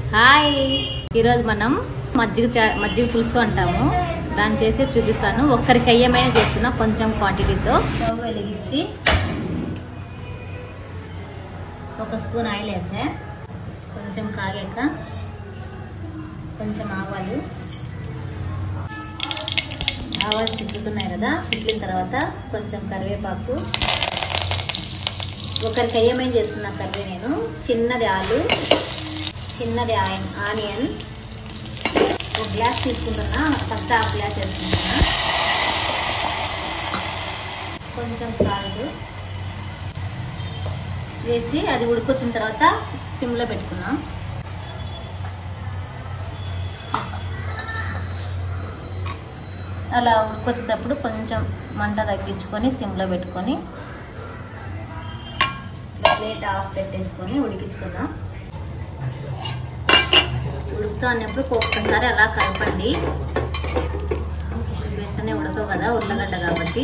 hi ఈరోజు మనం మజ్జిగ చా మజ్జిగ పులుసు అంటాము దాన్ని చేసి చూపిస్తాను ఒక్కరికి అయ్యమైన చేస్తున్నా కొంచెం క్వాంటిటీతో స్టవ్ వెలిగించి ఒక స్పూన్ ఆయిల్ వేసా కొంచెం కాగాక కొంచెం ఆవాలు ఆవాలు చిట్టుతున్నాయి కదా చిట్లిన తర్వాత కొంచెం కరివేపాకు ఒకరికి అయ్యమైన చేస్తున్నా కర్రీ నేను చిన్నది ఆలు చిన్నది ఆయిన్ ఆనియన్ ఒక గ్లాస్ తీసుకుంటున్నా ఫస్ట్ హాఫ్ గ్లాస్ వేసుకుంటున్నా కొంచెం సాల్ట్ వేసి అది ఉడికొచ్చిన తర్వాత సిమ్లో పెట్టుకున్నాం అలా ఉడికొచ్చేటప్పుడు కొంచెం మంట తగ్గించుకొని సిమ్లో పెట్టుకొని ప్లేట్ ఆఫ్ పెట్టేసుకొని ఉడికించుకుందాం ఉడుకుతా అన్నప్పుడు ఒక్కసారి అలా కలపండి వెంటనే ఉడకవు కదా ఉల్లగడ్డ కాబట్టి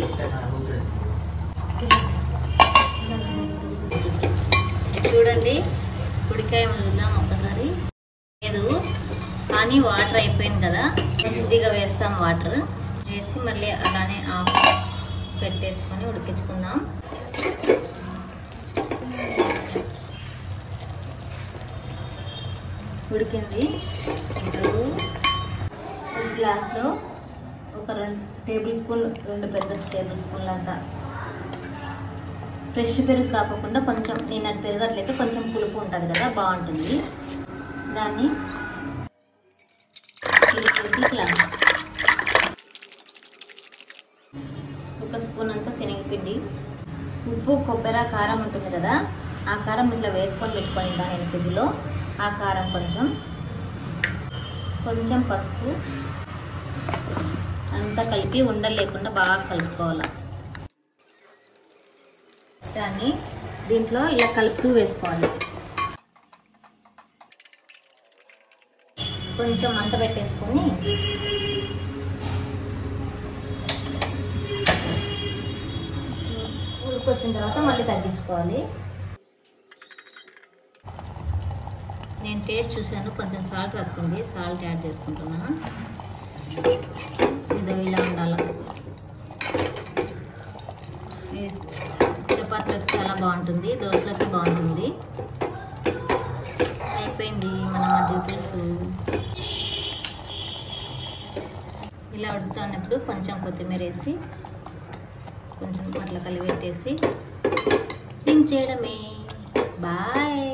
చూడండి ఉడికాయ చూద్దాం ఒక్కసారి లేదు కానీ వాటర్ అయిపోయింది కదా కొద్దిగా వేస్తాం వాటర్ వేసి మళ్ళీ అలానే ఆఫ్ పెట్టేసుకొని ఉడికించుకుందాం ఉడికింది ఇప్పుడు ఈ గ్లాస్లో ఒక రెండు టేబుల్ స్పూన్ రెండు పెద్ద టేబుల్ స్పూన్లు అంతా ఫ్రెష్ పెరుగు కాకుండా కొంచెం నేను అది పెరుగు అట్లయితే కొంచెం పులుపు ఉంటుంది కదా బాగుంటుంది దాన్ని తీసేసి ఇట్లా ఒక స్పూన్ అంతా శనగపిండి ఉప్పు కొబ్బరి కారం ఉంటుంది కదా ఆ కారం ఇట్లా వేసుకొని పెట్టుకొని దాని ఫ్రిడ్జ్లో ఆ కారం కొంచెం కొంచెం పసుపు అంతా కలిపి ఉండలు లేకుండా బాగా కలుపుకోవాలి దాన్ని దీంట్లో ఇలా కలుపుతూ వేసుకోవాలి కొంచెం మంట పెట్టేసుకొని ఉడికొచ్చిన తర్వాత మళ్ళీ తగ్గించుకోవాలి నేను టేస్ట్ చూశాను కొంచెం సాల్ట్ వస్తుంది సాల్ట్ యాడ్ చేసుకుంటున్నా ఇదో ఇలా ఉండాలి ఇది చపాతీలోకి చాలా బాగుంటుంది దోశలోకి బాగుంటుంది అయిపోయింది మన మధ్య పులుసు ఇలా ఉడుకుతున్నప్పుడు కొంచెం కొత్తిమీర వేసి కొంచెం అట్లా కలిపెట్టేసి దించేయడమే బాయ్